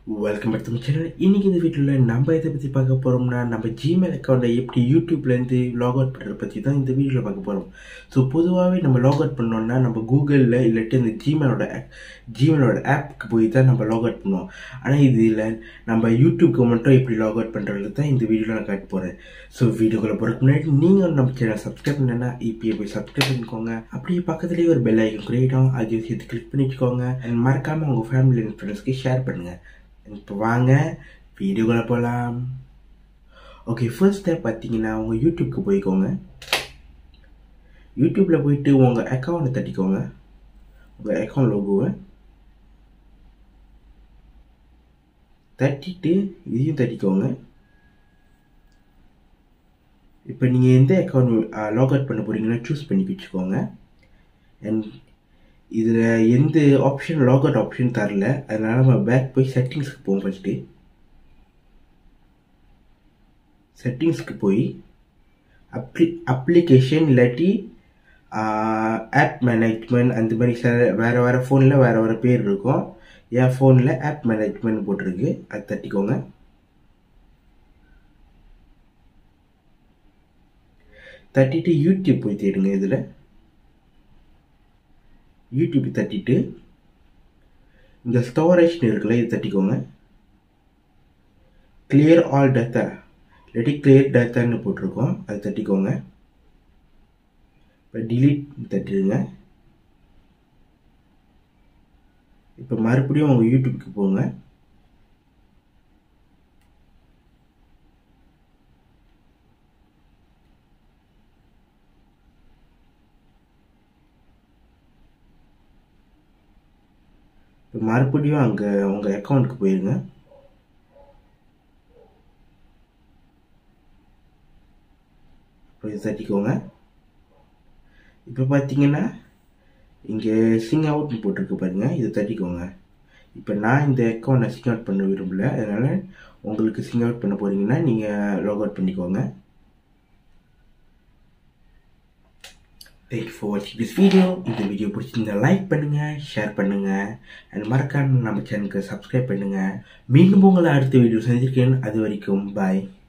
welcome back to channel இன்னைக்கு இந்த வீட்டில் நம்ம இதை பற்றி பார்க்க போகிறோம்னா நம்ம ஜிமெயில் அக்கௌண்ட்டை எப்படி யூடியூப்லேருந்து லாக் அவுட் பண்ணுறத பற்றி தான் இந்த வீடியோவில் பார்க்க போகிறோம் ஸோ பொதுவாகவே நம்ம லாக் அவுட் பண்ணோம்னா நம்ம கூகுளில் இல்லாட்டி இந்த ஜிமெயிலோட ஜிமெயிலோட ஆப்புக்கு போய் தான் நம்ம லாக் அவுட் பண்ணுவோம் ஆனால் இதில் நம்ம யூடியூப்க்கு மட்டும் எப்படி லாக் அவுட் பண்ணுறது தான் இந்த வீடியோவில் நான் காட்ட போகிறேன் ஸோ வீடியோக்குள்ள போகிறதுக்கு முன்னாடி நீங்கள் நம்ம சேனல் சப்ஸ்கிரைப் பண்ணனா இப்பயே போய் சப்ஸ்கிரைப் பண்ணிக்கோங்க அப்படியே பக்கத்துலேயே ஒரு பெல் ஐக்கன் கிரியேட் ஆகும் அதையும் சேர்த்து கிளிக் பண்ணிக்கோங்க அண்ட் மறக்காமல் உங்கள் ஃபேமிலி அண்ட் ஃப்ரெண்ட்ஸ்க்கு ஷேர் பண்ணுங்கள் இப்போ வாங்க வீடியோக்குள்ள போகலாம் ஓகே ஃபர்ஸ்ட் ஸ்டெப் பார்த்தீங்கன்னா உங்கள் யூடியூப்க்கு போய்க்கோங்க யூடியூப்பில் போயிட்டு உங்கள் அக்கௌண்ட்டை தட்டிக்கோங்க உங்கள் அக்கௌண்ட் லோகோவை தட்டிட்டு இதையும் தட்டிக்கோங்க இப்போ நீங்கள் எந்த அக்கௌண்ட் லாக் அவுட் பண்ண போகிறீங்கன்னா சூஸ் பண்ணி வச்சுக்கோங்க அண்ட் இதில் எந்த ஆப்ஷன் லாக் அவுட் ஆப்ஷன் தரல அதனால் நம்ம பேக் போய் செட்டிங்ஸ்க்கு போவோம் ஃபஸ்ட்டு செட்டிங்ஸ்க்கு போய் அப்ளி அப்ளிகேஷன் இல்லாட்டி ஆப் மேனேஜ்மெண்ட் அந்த மாதிரி சில வேறு வேறு ஃபோனில் வேறு வேறு பேர் இருக்கும் என் ஃபோனில் ஆப் மேனேஜ்மெண்ட் போட்டிருக்கு அது தட்டிக்கோங்க தட்டிட்டு யூடியூப் போய் தேடுங்க இதில் யூடியூப் தட்டிட்டு இந்த ஸ்டோரேஜ்னு இருக்குல்ல இது தட்டிக்கோங்க கிளியர் ஆல் டேட்டா இல்லாட்டி கிளியர் டேட்டான்னு போட்டிருக்கோம் அது தட்டிக்கோங்க இப்போ டிலீட் தட்டிடுங்க இப்போ மறுபடியும் உங்கள் யூடியூப்க்கு போங்க இப்போ மறுபடியும் அங்கே உங்கள் அக்கௌண்ட்டுக்கு போயிருங்க அப்புறம் தட்டிக்கோங்க இப்போ பார்த்தீங்கன்னா இங்கே சிங் அவுட்னு போட்டிருக்கு பாருங்க இது தட்டிக்கோங்க இப்போ நான் இந்த அக்கௌண்ட்டை சிங் அவுட் பண்ண விரும்பல அதனால் உங்களுக்கு சிங் அவுட் பண்ண போகிறீங்கன்னா நீங்கள் லாக் அவுட் பண்ணிக்கோங்க தேங்க் ஃபார் வாட்சிங் திஸ் வீடியோ இந்த வீடியோ பிடிச்சிருந்தா லைக் பண்ணுங்கள் ஷேர் பண்ணுங்கள் அண்ட் மறக்காம நம்ம சேனலுக்கு சப்ஸ்கிரைப் பண்ணுங்கள் மீண்டும் உங்களை அடுத்த வீடியோ செஞ்சுருக்கேன் அது வரைக்கும் பாய்